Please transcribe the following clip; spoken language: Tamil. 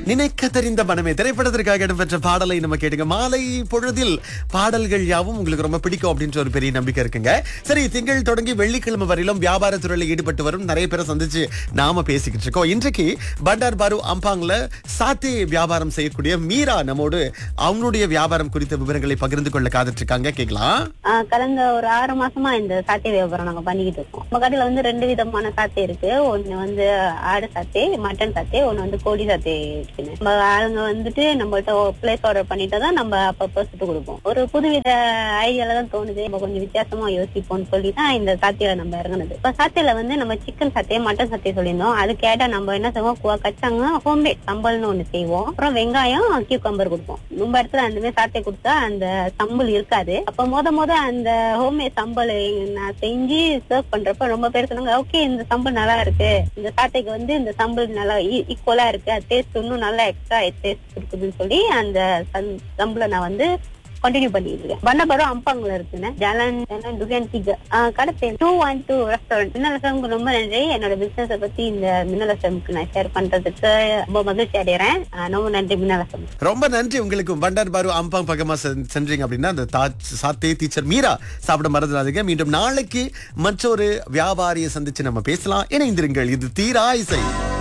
நினைக்க தெரிந்த மனமே திரைப்படத்திற்காக இடம்பெற்ற பாடலை நம்ம கேட்டுங்க மாலை பொழுதில் பாடல்கள் யாவும் உங்களுக்கு ரொம்ப பிடிக்கும் அப்படின்ற ஒரு பெரிய நம்பிக்கை இருக்குங்க சரி திங்கள் தொடங்கி வெள்ளிக்கிழமை வரையிலும் வியாபார துறையில் ஈடுபட்டு வரும் நிறைய பேரை சந்திச்சு நாம பேசிக்கிட்டு இருக்கோம் இன்றைக்கு பண்டார் பாரு அம்பாங்ல சாத்தே வியாபாரம் செய்யக்கூடிய மீரா நம்மோடு அவங்களுடைய வியாபாரம் குறித்த விவரங்களை பகிர்ந்து கொள்ள காத்துட்டு இருக்காங்க கேட்கலாம் ஆஹ் கடந்த ஒரு ஆறு மாசமா இந்த சாட்டை வியாபாரம் நாங்க பண்ணிக்கிட்டு இருக்கோம் நம்ம கடையில வந்து ரெண்டு விதமான சாட்டை இருக்கு ஒண்ணு வந்து ஆடு சாட்டை மட்டன் சாட்டை ஒண்ணு வந்து கோழி சாட்டை இருக்குன்னு நம்ம ஆளுங்க வந்துட்டு நம்மள்ட்ட பிளேஸ் ஆர்டர் பண்ணிட்டு தான் நம்ம அப்பப்போ சுட்டு கொடுப்போம் ஒரு புதுவித ஐடியால தான் தோணுது நம்ம கொஞ்சம் வித்தியாசமா யோசிப்போம்னு சொல்லி தான் இந்த சாத்தையில நம்ம இறங்குனது இப்ப சாத்தையில வந்து நம்ம சிக்கன் சாட்டை மட்டன் சாட்டை சொல்லியிருந்தோம் அது கேட்டா நம்ம என்ன செய்வோம் குவா கச்சாங்க ஹோம்மேட் சம்பல்னு ஒண்ணு செய்வோம் அப்புறம் வெங்காயம் கியூக்கம்பர் கொடுப்போம் ரொம்ப இடத்துல அந்த மாதிரி சாட்டை கொடுத்தா அந்த சம்பல் இருக்காது அப்ப முத முத அந்த ஹோம்மேட் சம்பல் நான் செஞ்சு சர்வ் பண்றப்ப ரொம்ப பேர் சொன்னாங்க ஓகே இந்த சம்பல் நல்லா இருக்கு இந்த சாட்டைக்கு வந்து இந்த சம்பல் நல்லா ஈக்குவலா இருக்கு டேஸ்ட் இன்னும் நல்லா எக்ஸ்ட்ரா டேஸ்ட் கொடுக்குதுன்னு சொல்லி அந்த சம்பளை நான் வந்து கண்டினியூ பண்ணிட்டு இருக்கேன் பண்ணபரம் அம்பாங்கல இருக்குன்னு ஜலன் ஜலன் டுகன் டிக கடை பேர் டூ ஒன் டூ ரெஸ்டாரண்ட் மின்னலசம்க்கு ரொம்ப நன்றி என்னோட பிசினஸ பத்தி இந்த மின்னலசம்க்கு நான் ஷேர் பண்றதுக்கு ரொம்ப மகிழ்ச்சி அடைகிறேன் ஆஹ் ரொம்ப நன்றி மின்னலசம் ரொம்ப நன்றி உங்களுக்கு பண்டார் பாரு அம்பாங் பக்கமா சென்- சென்றீங்க அப்படின்னா அந்த தாச்- சாத்தே டீச்சர் மீரா சாப்பிட மறந்துடாதீங்க மீண்டும் நாளைக்கு மற்றொரு வியாபாரியை சந்திச்சு நம்ம பேசலாம் இணைந்திருங்கள் இது தீரா இசை